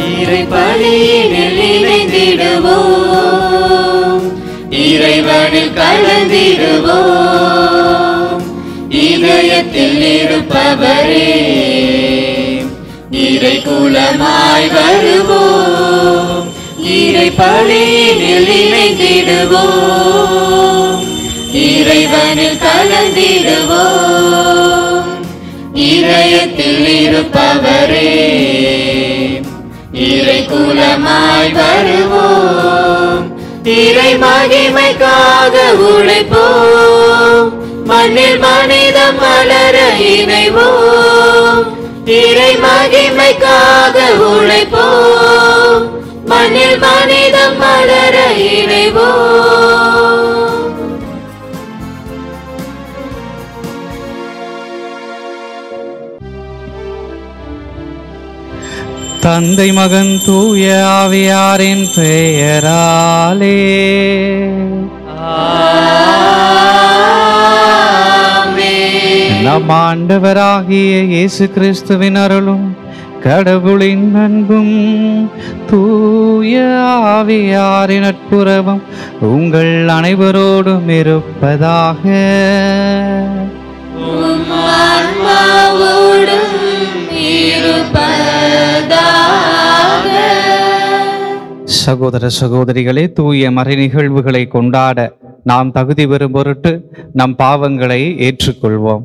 இறைப்பணியினில் இணைந்திடுவோம் இறைவனில் கலந்திடுவோம் இதயத்தில் இருப்பவரே இறை குலமாய் வருவோம் இறை பணியினில் இணைந்திடுவோம் இறைவனில் கலந்திடுவோம் இதயத்தில் இருப்பவரே இறை குலமாய் வருவோம் இறை மகிமைக்காக உழைப்போம் மண்ணில் மனிதம் வளர இணைவோம் இறை மகிமைக்காக உழைப்போம் மண்ணில் மனிதம் வளர இணைவோம் தந்தை மகன் தூய ஆவியாரின் பெயராலே நம் ஆண்டவராகிய இயேசு கிறிஸ்துவின் அருளும் கடவுளின் அன்பும் தூய ஆவியாரின் நட்புறவும் உங்கள் அனைவரோடும் இருப்பதாக ஆன்மாவோடும் இருப்பதாக சகோதர சகோதரிகளே தூய மறை நிகழ்வுகளை கொண்டாட நாம் தகுதி பெறும் பொருட்டு நம் பாவங்களை ஏற்றுக்கொள்வோம்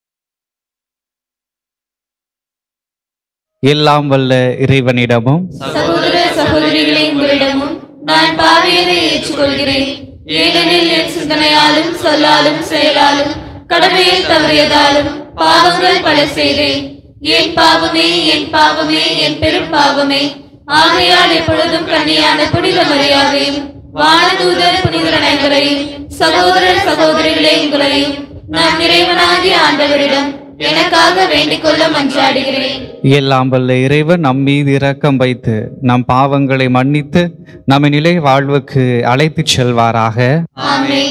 எல்லாம் வல்ல இறைவனிடமும் சகோதர சகோதரிகளே உங்களிடமும் நான் பாவியதை ஏற்றுக்கொள்கிறேன் ஏனெனில் என் சிந்தனையாலும் சொல்லாலும் செயலாலும் கடமையில் தவறியதாலும் பாவங்கள் பல செய்தேன் என் பாவமே என் பாவமே என் பெரும் பாவமே ஆகையால் எப்பொழுதும் கண்ணியான புனித மரியாதையும் வானதூதர் புனிதர் அனைவரையும் சகோதர சகோதரிகளே உங்களையும் நான் இறைவனாகிய ஆண்டவரிடம் எனக்காக வேண்டிக் கொள்ள மன்றாடுகிறேன் எல்லாம் வல்ல இறைவன் நம் மீது இரக்கம் வைத்து நம் பாவங்களை மன்னித்து நம்மை நிலை வாழ்வுக்கு அழைத்துச் செல்வாராக ஆமென்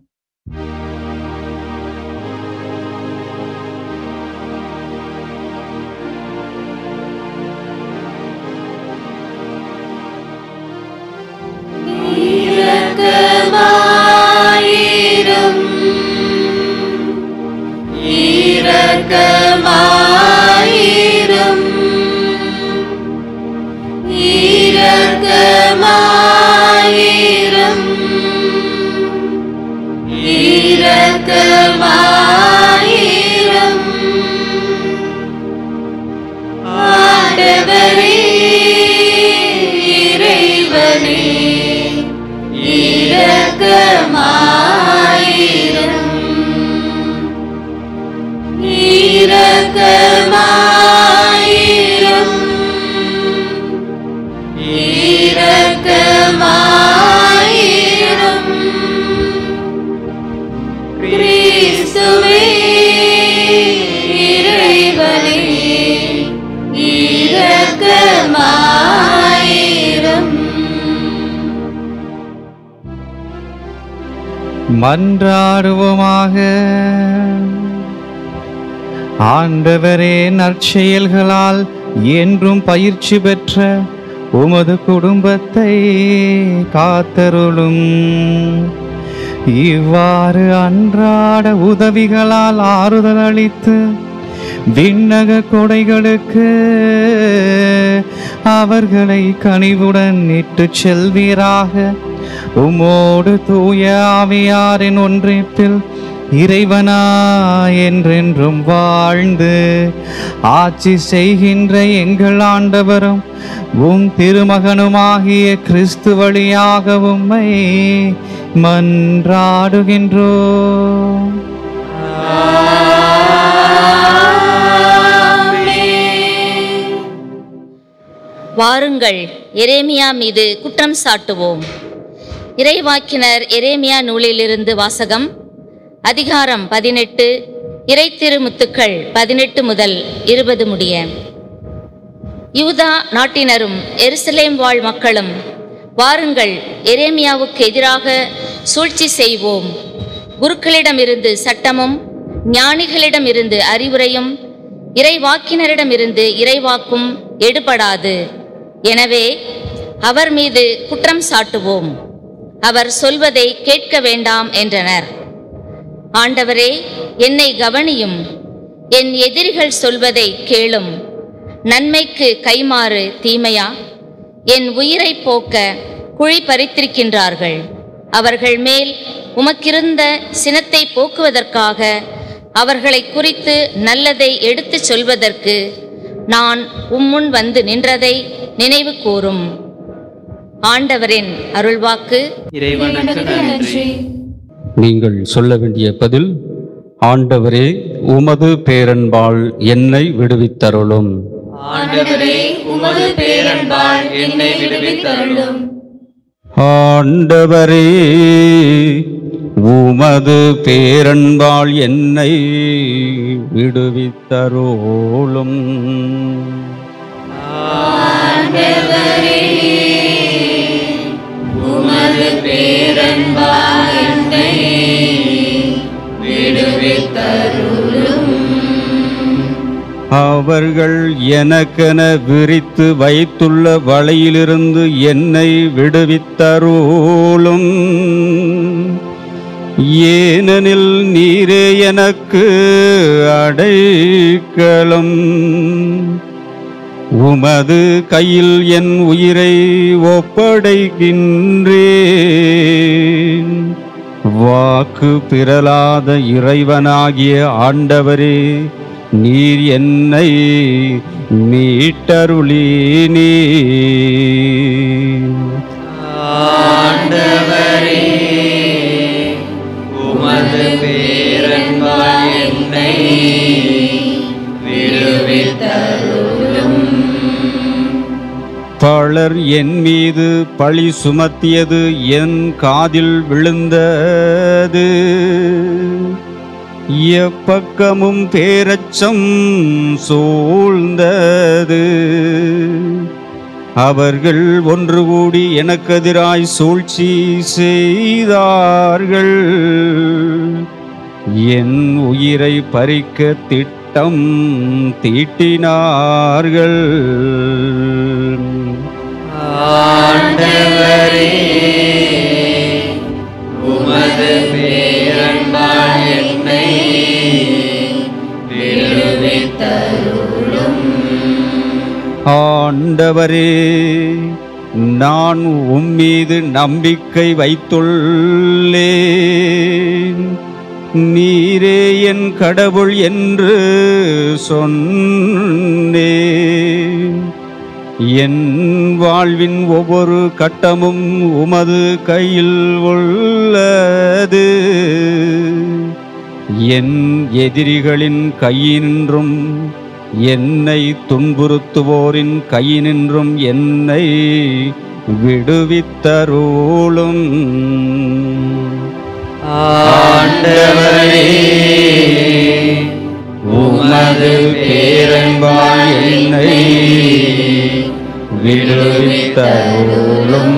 இரக்கமாயிரும் இரக்கமாயிரும் இரக்கமாயிரும் இரக்கமாயிரும் ஆண்டவரே இறைவனே இரக்கமாயிரும் இரக்கமாயிரும் இரக்கமாயிரும் கிறிஸ்துவே இறைவனே இரக்கமாயிரும் மன்றாடுவோமாக ஆண்டவரே நற்செயல்களால் என்றும் பயிற்சி பெற்ற உமது குடும்பத்தை காத்தருளும் இவ்வாறு அன்றாட உதவிகளால் ஆறுதல் அளித்து விண்ணக கொடைகளுக்கு அவர்களை கனிவுடன் இட்டுச் செல்வீராக உமோடு தூய ஆவியாரின் ஒன்றியத்தில் இறைவனா என்றென்றும் வாழ்ந்து ஆட்சி செய்கின்ற எங்கள் ஆண்டவரும் உம் திருமகனுமாகிய கிறிஸ்து வழியாக உம்மை மன்றாடுகின்றோம் வாருங்கள் எரேமியா மீது குற்றம் சாட்டுவோம் இறைவாக்கினர் எரேமியா நூலிலிருந்து வாசகம் அதிகாரம் பதினெட்டு இறை திருமுத்துக்கள் பதினெட்டு முதல் இருபது முடிய யூதா நாட்டினரும் எருசலேம் வாழ் மக்களும் வாருங்கள் எரேமியாவுக்கு எதிராக சூழ்ச்சி செய்வோம் குருக்களிடமிருந்து சட்டமும் ஞானிகளிடமிருந்து அறிவுரையும் இறைவாக்கினரிடமிருந்து இறைவாக்கும் எடுபடாது எனவே அவர் மீது குற்றம் சாட்டுவோம் அவர் சொல்வதை கேட்க வேண்டாம் என்றனர் ஆண்டவரே என்னை கவனியும் என் எதிரிகள் சொல்வதை கேளும் நன்மைக்கு கைமாறு தீமையா என் உயிரை போக்க குழி பறித்திருக்கின்றார்கள் அவர்கள் மேல் உமக்கிருந்த சினத்தை போக்குவதற்காக அவர்களை குறித்து நல்லதை எடுத்துச் சொல்வதற்கு நான் உம்முன் வந்து நின்றதை நினைவு கூரும் ஆண்டவரின் அருள்வாக்கு இறைவனுக்கு நன்றி நீங்கள் சொல்ல வேண்டிய பதில் ஆண்டவரே உமது பேரன்பால் என்னை விடுவித்தருளும் ஆண்டவரே உமது பேரன்பால் என்னை விடுவித்தருளும் ஆண்டவரே உமது பேரன்பால் என்னை விடுவித்தருளும் உமது பேரன்பால் என்னை விடுவித்தருளும் அவர்கள் எனக்கென விரித்து வைத்துள்ள வலையிலிருந்து என்னை விடுவித்தருளும் ஏனெனில் நீரே எனக்கு அடைக்கலம் உமது கையில் என் உயிரை ஒப்படைக்கின்றேன் வாக்கு பிறலாத இறைவனாகிய ஆண்டவரே நீர் என்னை மீட்டருளீனே ஆண்டவரே உமது பேரன்பால் என்னை விடுவித்தருளும் பலர் என் மீது பழி சுமத்தியது என் காதில் விழுந்தது எப்பக்கமும் பேரச்சம் சூழ்ந்தது அவர்கள் ஒன்று கூடி எனக்கெதிராய் சூழ்ச்சி செய்தார்கள் என் உயிரை பறிக்க திட்டம் தீட்டினார்கள் ஆண்டவரே உமது பேரன்பால் என்னை விடுவித்தருளும் ஆண்டவரே நான் உம்மீது நம்பிக்கை வைத்துள்ளேன் நீரே என் கடவுள் என்று சொன்னேன் என் வாழ்வின் ஒவ்வொரு கட்டமும் உமது கையில் உள்ளது என் எதிரிகளின் கையினின்றும் என்னை துன்புறுத்துவோரின் கையினின்றும் என்னை விடுவித்தருளும் ஆண்டவரே உமது பேரன்பால் என்னை விடுவித்தருளும்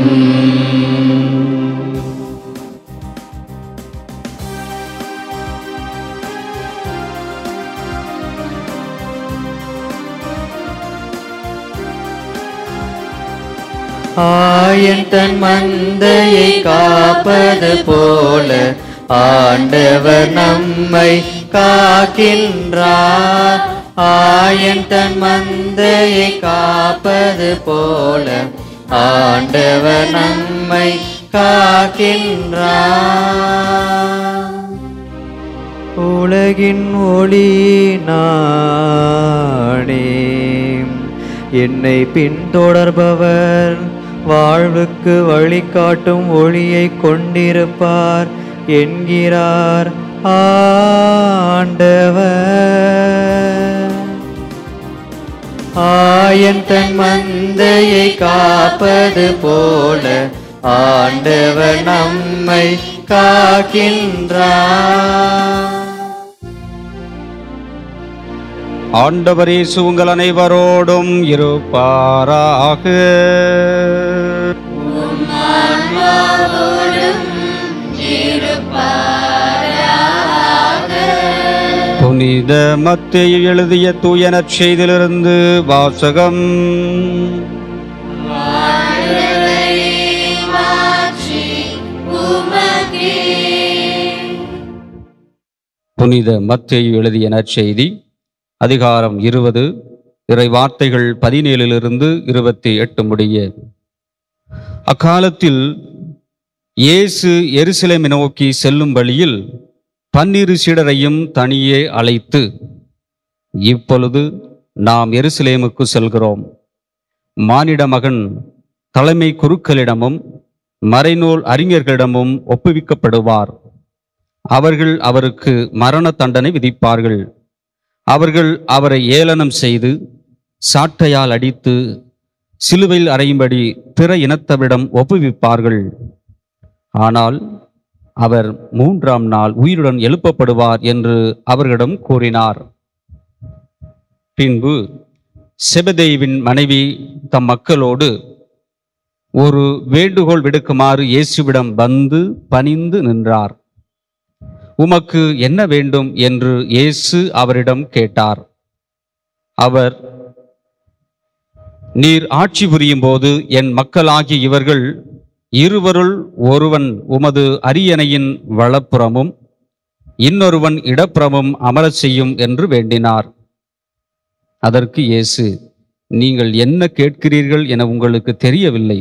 ஆயன் தன் மந்தையை காப்பது போல ஆண்டவர் நம்மை காக்கின்றார் ஆயன் தன் மந்தையை காப்பது போல ஆண்டவர் நம்மை காக்கின்றார் உலகின் ஒளி நானே என்னை பின்தொடர்பவர் வாழ்வுக்கு வழிகாட்டும் ஒளியை கொண்டிருப்பார் என்கிறார் ஆண்டவர் ஆயன் தன் மந்தையை காப்பது போல ஆண்டவர் நம்மை காக்கின்றார் ஆண்டவர் இயேசு உங்கள் அனைவரோடும் இருப்பாராக புனித மத்தேயு எழுதிய தூய நற்செய்தியிலிருந்து வாசகம் புனித மத்தேயு எழுதிய நற்செய்தி அதிகாரம் இருபது இறை வார்த்தைகள் பதினேழிலிருந்து இருபத்தி எட்டு முடிய அக்காலத்தில் இயேசு எருசலேமை நோக்கி செல்லும் வழியில் பன்னிரு சீடரையும் தனியே அழைத்து இப்பொழுது நாம் எருசலேமுக்கு செல்கிறோம் மானிட மகன் தலைமை குருக்களிடமும் மறைநூல் அறிஞர்களிடமும் ஒப்புவிக்கப்படுவார் அவர்கள் அவருக்கு மரண தண்டனை விதிப்பார்கள் அவர்கள் அவரை ஏளனம் செய்து சாட்டையால் அடித்து சிலுவையில் அறையும்படி பிற இனத்தவரிடம் ஒப்புவிப்பார்கள் ஆனால் அவர் மூன்றாம் நாள் உயிருடன் எழுப்பப்படுவார் என்று அவர்களிடம் கூறினார் பின்பு செபதேவின் மனைவி தம் மக்களோடு ஒரு வேண்டுகோள் விடுக்குமாறு இயேசுவிடம் வந்து பணிந்து நின்றார் உமக்கு என்ன வேண்டும் என்று இயேசு அவரிடம் கேட்டார் அவர் நீர் ஆட்சி புரியும் போது என் மக்களாகிய இவர்கள் இருவருள் ஒருவன் உமது அரியணையின் வலப்புறமும் இன்னொருவன் இடப்புறமும் அமரச் செய்யும் என்று வேண்டினார் அதற்கு இயேசு நீங்கள் என்ன கேட்கிறீர்கள் என உங்களுக்கு தெரியவில்லை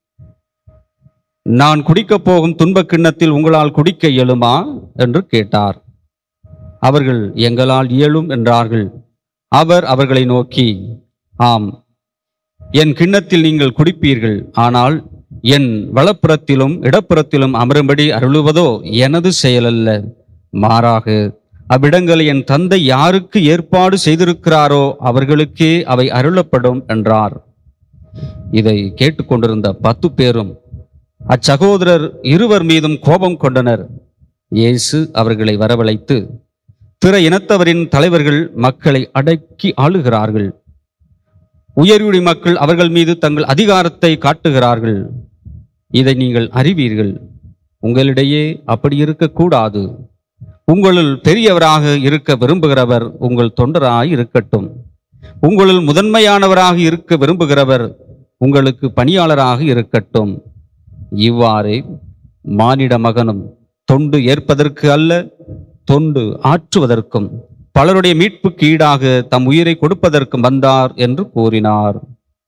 நான் குடிக்கப் போகும் துன்பக் கிண்ணத்தில் உங்களால் குடிக்க இயலுமா என்று கேட்டார் அவர்கள் எங்களால் இயலும் என்றார்கள் அவர் அவர்களை நோக்கி ஆம் என் கிண்ணத்தில் நீங்கள் குடிப்பீர்கள் ஆனால் என் வலப்புறத்திலும் இடப்புறத்திலும் அமரும்படி அருளுவதோ எனது செயலல்ல மாறாக அவ்விடங்களை என் தந்தை யாருக்கு ஏற்பாடு செய்திருக்கிறாரோ அவர்களுக்கே அவை அருளப்படும் என்றார் இதை கேட்டுக்கொண்டிருந்த பத்து பேரும் அச்சகோதரர் இருவர் மீதும் கோபம் கொண்டனர் இயேசு அவர்களை வரவழைத்து பிற இனத்தவரின் தலைவர்கள் மக்களை அடக்கி ஆளுகிறார்கள் உயர்குடி மக்கள் அவர்கள் மீது தங்கள் அதிகாரத்தை காட்டுகிறார்கள் இதை நீங்கள் அறிவீர்கள் உங்களிடையே அப்படி இருக்கக்கூடாது உங்களுள் பெரியவராக இருக்க விரும்புகிறவர் உங்கள் தொண்டராய் இருக்கட்டும் உங்களுள் முதன்மையானவராக இருக்க விரும்புகிறவர் உங்களுக்கு பணியாளராக இருக்கட்டும் இவ்வாறே மானிட மகனும் தொண்டு ஏற்பதற்கு அல்ல தொண்டு ஆற்றுவதற்கும் பலருடைய மீட்புக்கு ஈடாக தம் உயிரை கொடுப்பதற்கும் வந்தார் என்று கூறினார்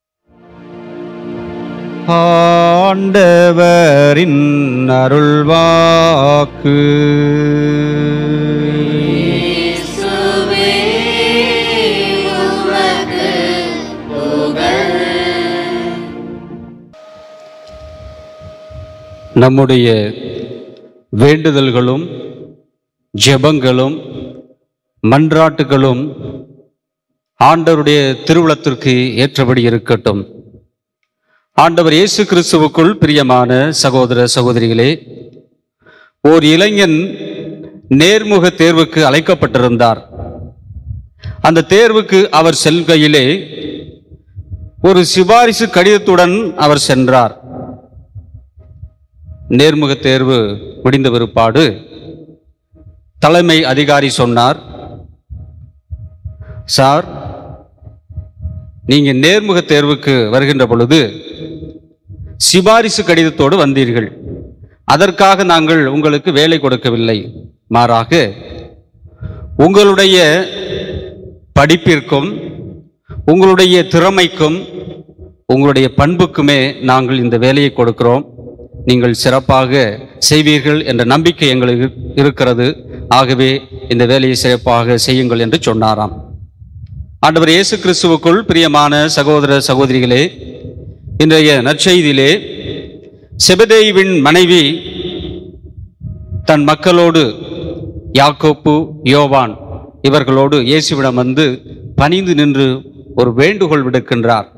ஆண்டவரின் அருள்வாக்கு இயேசுவே உமக்கு புகழ் நம்முடைய வேண்டுதல்களும் ஜெபங்களும் மன்றாட்டுகளும் ஆண்டவருடைய திருவுளத்திற்கு ஏற்றபடி இருக்கட்டும் ஆண்டவர் இயேசு கிறிஸ்துவுக்குள் பிரியமான சகோதர சகோதரிகளே ஓர் இளைஞன் நேர்முக தேர்வுக்கு அழைக்கப்பட்டிருந்தார் அந்த தேர்வுக்கு அவர் செல்கையிலே ஒரு சிபாரிசு கடிதத்துடன் அவர் சென்றார் நேர்முக தேர்வு முடிந்த பிற்பாடு தலைமை அதிகாரி சொன்னார் சார் நீங்க நேர்முக தேர்வுக்கு வருகின்ற பொழுது சிபாரிசு கடிதத்தோடு வந்தீர்கள் அதற்காக நாங்கள் உங்களுக்கு வேலை கொடுக்கவில்லை மாறாக உங்களுடைய படிப்பிற்கும் உங்களுடைய திறமைக்கும் உங்களுடைய பண்புக்குமே நாங்கள் இந்த வேலையை கொடுக்கிறோம் நீங்கள் சிறப்பாக செய்வீர்கள் என்ற நம்பிக்கை எங்களுக்கு இருக்கிறது ஆகவே இந்த வேலையை சிறப்பாக செய்யுங்கள் என்று சொன்னாராம் ஆண்டவர் இயேசு கிறிஸ்துவுக்குள் பிரியமான சகோதர சகோதரிகளே இன்றைய நற்செய்தியிலே செபதேயுவின் மனைவி தன் மக்களோடு யாக்கோப்பு யோவான் இவர்களோடு இயேசுவிடம் வந்து பணிந்து நின்று ஒரு வேண்டுகோள் விடுக்கின்றார்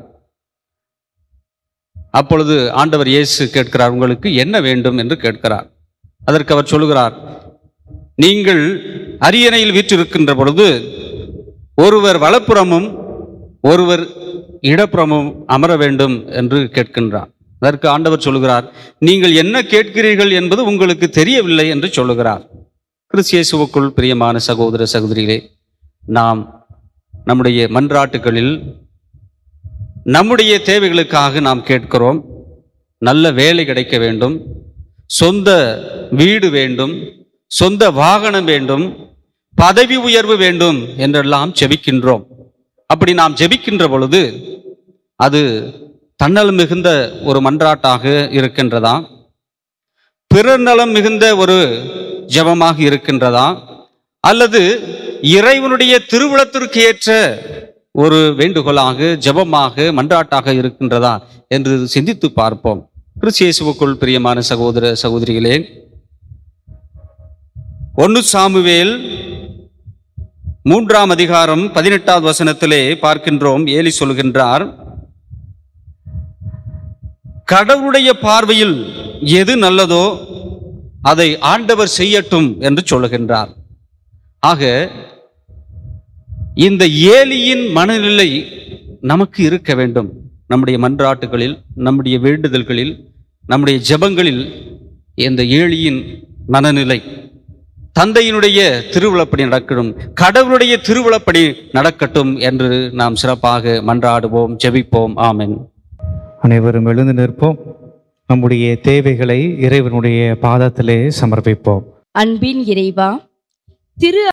அப்பொழுது ஆண்டவர் இயேசு கேட்கிறார் உங்களுக்கு என்ன வேண்டும் என்று கேட்கிறார் அதற்கு அவர் சொல்லுகிறார் நீங்கள் அரியணையில் வீற்றிருக்கின்ற பொழுது ஒருவர் வலப்புறமும் ஒருவர் இடப்புறமும் அமர வேண்டும் என்று கேட்கின்றார் அதற்கு ஆண்டவர் சொல்லுகிறார் நீங்கள் என்ன கேட்கிறீர்கள் என்பது உங்களுக்கு தெரியவில்லை என்று சொல்லுகிறார் கிறிஸ்தியேசுவுக்குள் பிரியமான சகோதர சகோதரிகளே நாம் நம்முடைய மன்றாட்டுகளில் நம்முடைய தேவைகளுக்காக நாம் கேட்கிறோம் நல்ல வேலை கிடைக்க வேண்டும் சொந்த வீடு வேண்டும் சொந்த வாகனம் வேண்டும் பதவி உயர்வு வேண்டும் என்றெல்லாம் ஜெபிக்கின்றோம் அப்படி நாம் ஜெபிக்கின்ற பொழுது அது தன்னலம் மிகுந்த ஒரு மன்றாட்டாக இருக்கின்றதா பிறர் நலம் மிகுந்த ஒரு ஜெபமாக இருக்கின்றதா அல்லது இறைவனுடைய திருவுளத்திற்கு ஏற்ற ஒரு வேண்டுகோளாக ஜெபமாக மன்றாட்டாக இருக்கின்றதா என்று சிந்தித்து பார்ப்போம் கிறிஸ்து இயேசுவுக்குள் பிரியமான சகோதர சகோதரிகளே ஒன்னு சாமுவேல் மூன்றாம் அதிகாரம் பதினெட்டாவது வசனத்திலே பார்க்கின்றோம் ஏலி சொல்கின்றார் கடவுளுடைய பார்வையில் எது நல்லதோ அதை ஆண்டவர் செய்யட்டும் என்று சொல்லுகின்றார் ஆக இந்த ஏலியின் மனநிலை நமக்கு இருக்க வேண்டும் நம்முடைய மன்றாட்டுகளில் நம்முடைய வேண்டுதல்களில் நம்முடைய ஜெபங்களில் இந்த ஏலியின் மனநிலை தந்தையினுடைய திருவிழப்படி நடக்கட்டும் கடவுளுடைய திருவிழப்படி நடக்கட்டும் என்று நாம் சிறப்பாக மன்றாடுவோம் ஜெபிப்போம் ஆமென் அனைவரும் எழுந்து நிற்போம் நம்முடைய தேவைகளை இறைவனுடைய பாதத்திலே சமர்ப்பிப்போம் அன்பின் இறைவா திரு